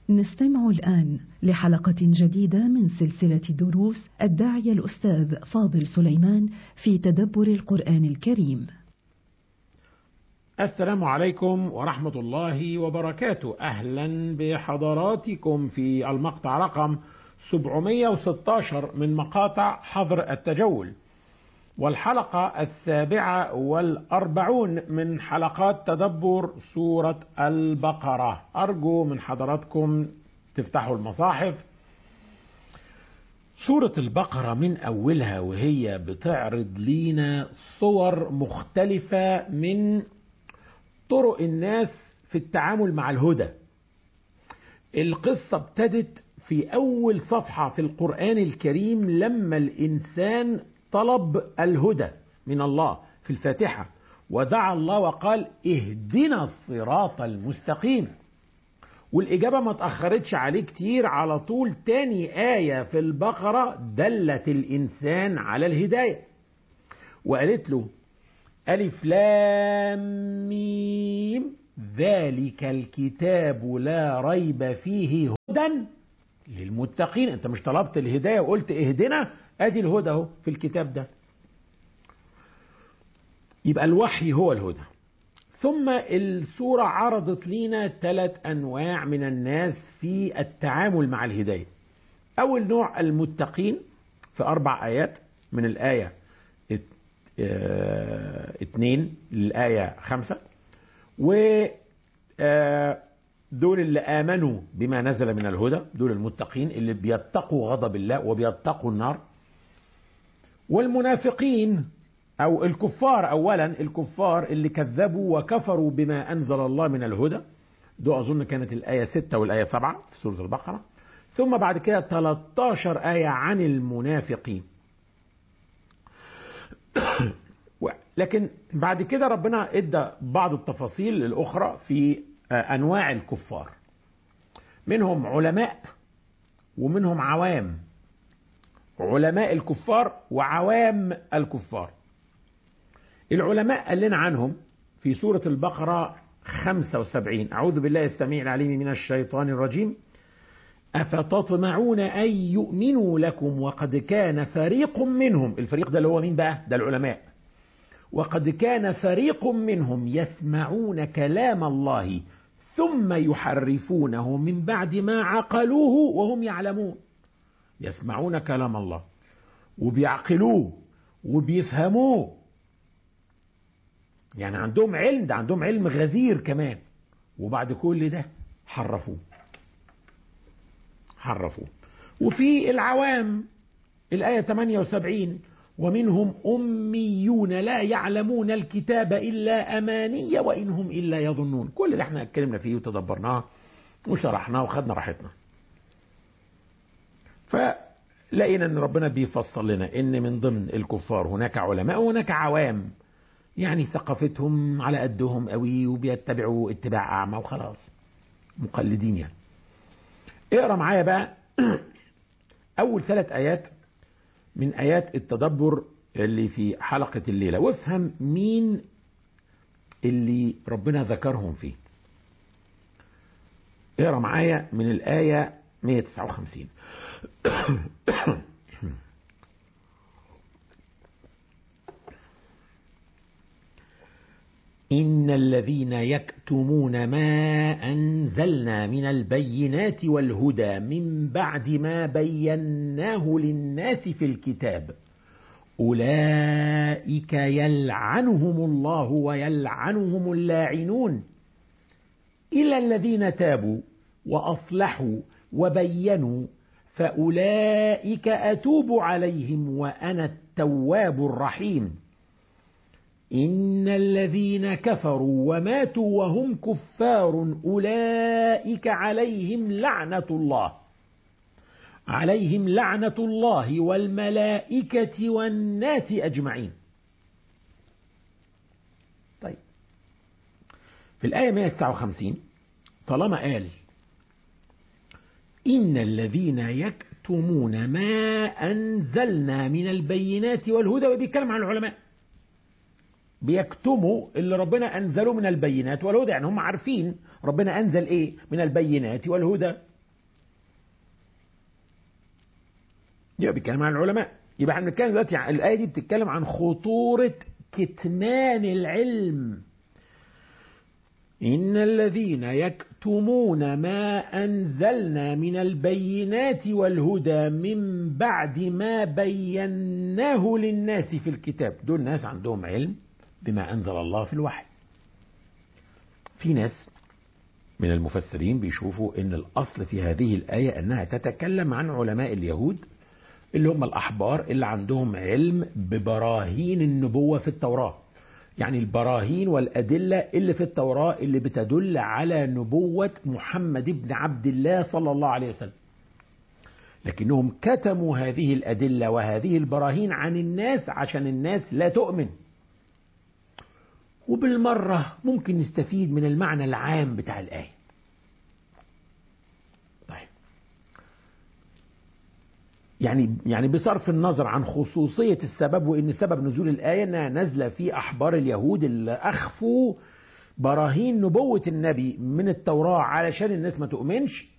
نستمع الآن لحلقة جديدة من سلسلة دروس الداعية الأستاذ فاضل سليمان في تدبر القرآن الكريم. السلام عليكم ورحمة الله وبركاته أهلا بحضراتكم في المقطع رقم 716 من مقاطع حظر التجول والحلقة السابعة والأربعون من حلقات تدبر سورة البقرة أرجو من حضراتكم تفتحوا المصاحف سورة البقرة من أولها وهي بتعرض لينا صور مختلفة من طرق الناس في التعامل مع الهدى القصة ابتدت في أول صفحة في القرآن الكريم لما الإنسان طلب الهدى من الله في الفاتحة ودعا الله وقال اهدنا الصراط المستقيم والإجابة ما تأخرتش عليه كتير على طول تاني آية في البقرة دلت الإنسان على الهداية وقالت له ألف لام ميم ذلك الكتاب لا ريب فيه هدى للمتقين انت مش طلبت الهداية وقلت اهدنا ادي الهدى اهو في الكتاب ده يبقى الوحي هو الهدى ثم السورة عرضت لنا ثلاث أنواع من الناس في التعامل مع الهداية أول نوع المتقين في أربع آيات من الآية اتنين للآية خمسة و دول اللي آمنوا بما نزل من الهدى دول المتقين اللي بيتقوا غضب الله وبيتقوا النار والمنافقين أو الكفار أولا الكفار اللي كذبوا وكفروا بما أنزل الله من الهدى دول أظن كانت الآية 6 والآية 7 في سورة البقرة ثم بعد كده 13 آية عن المنافقين لكن بعد كده ربنا ادى بعض التفاصيل الاخرى في انواع الكفار منهم علماء ومنهم عوام علماء الكفار وعوام الكفار العلماء قال لنا عنهم في سورة البقرة 75 أعوذ بالله السميع العليم من الشيطان الرجيم أفتطمعون أن يؤمنوا لكم وقد كان فريق منهم الفريق ده اللي هو مين بقى ده العلماء وقد كان فريق منهم يسمعون كلام الله ثم يحرفونه من بعد ما عقلوه وهم يعلمون يسمعون كلام الله وبيعقلوه وبيفهموه يعني عندهم علم ده عندهم علم غزير كمان وبعد كل ده حرفوه حرفوه وفي العوام الآية 78 ومنهم أميون لا يعلمون الكتاب إلا أماني وإن هم إلا يظنون كل ده احنا اتكلمنا فيه وتدبرناه وشرحناه وخدنا راحتنا فلقينا ان ربنا بيفصل لنا ان من ضمن الكفار هناك علماء وهناك عوام يعني ثقافتهم على قدهم قوي وبيتبعوا اتباع اعمى وخلاص مقلدين يعني اقرا معايا بقى اول ثلاث ايات من ايات التدبر اللي في حلقة الليلة وافهم مين اللي ربنا ذكرهم فيه اقرا معايا من الآية 159 إن الذين يكتمون ما أنزلنا من البينات والهدى من بعد ما بيناه للناس في الكتاب أولئك يلعنهم الله ويلعنهم اللاعنون إلا الذين تابوا وأصلحوا وبينوا فأولئك أتوب عليهم وأنا التواب الرحيم إن الذين كفروا وماتوا وهم كفار أولئك عليهم لعنة الله عليهم لعنة الله والملائكة والناس أجمعين طيب في الآية 159 طالما قال إن الذين يكتمون ما أنزلنا من البينات والهدى وبيتكلم عن العلماء بيكتموا اللي ربنا أنزله من البينات والهدى يعني هم عارفين ربنا أنزل إيه من البينات والهدى يبقى بيتكلم عن العلماء يبقى احنا بنتكلم دلوقتي عن الآية دي بتتكلم عن خطورة كتمان العلم إن الذين يكتمون ما أنزلنا من البينات والهدى من بعد ما بيناه للناس في الكتاب دول ناس عندهم علم بما أنزل الله في الوحي في ناس من المفسرين بيشوفوا ان الاصل في هذه الايه انها تتكلم عن علماء اليهود اللي هم الاحبار اللي عندهم علم ببراهين النبوه في التوراه يعني البراهين والادله اللي في التوراه اللي بتدل على نبوه محمد بن عبد الله صلى الله عليه وسلم لكنهم كتموا هذه الادله وهذه البراهين عن الناس عشان الناس لا تؤمن وبالمرة ممكن نستفيد من المعنى العام بتاع الآية طيب يعني يعني بصرف النظر عن خصوصية السبب وإن سبب نزول الآية إنها نازلة في أحبار اليهود اللي أخفوا براهين نبوة النبي من التوراة علشان الناس ما تؤمنش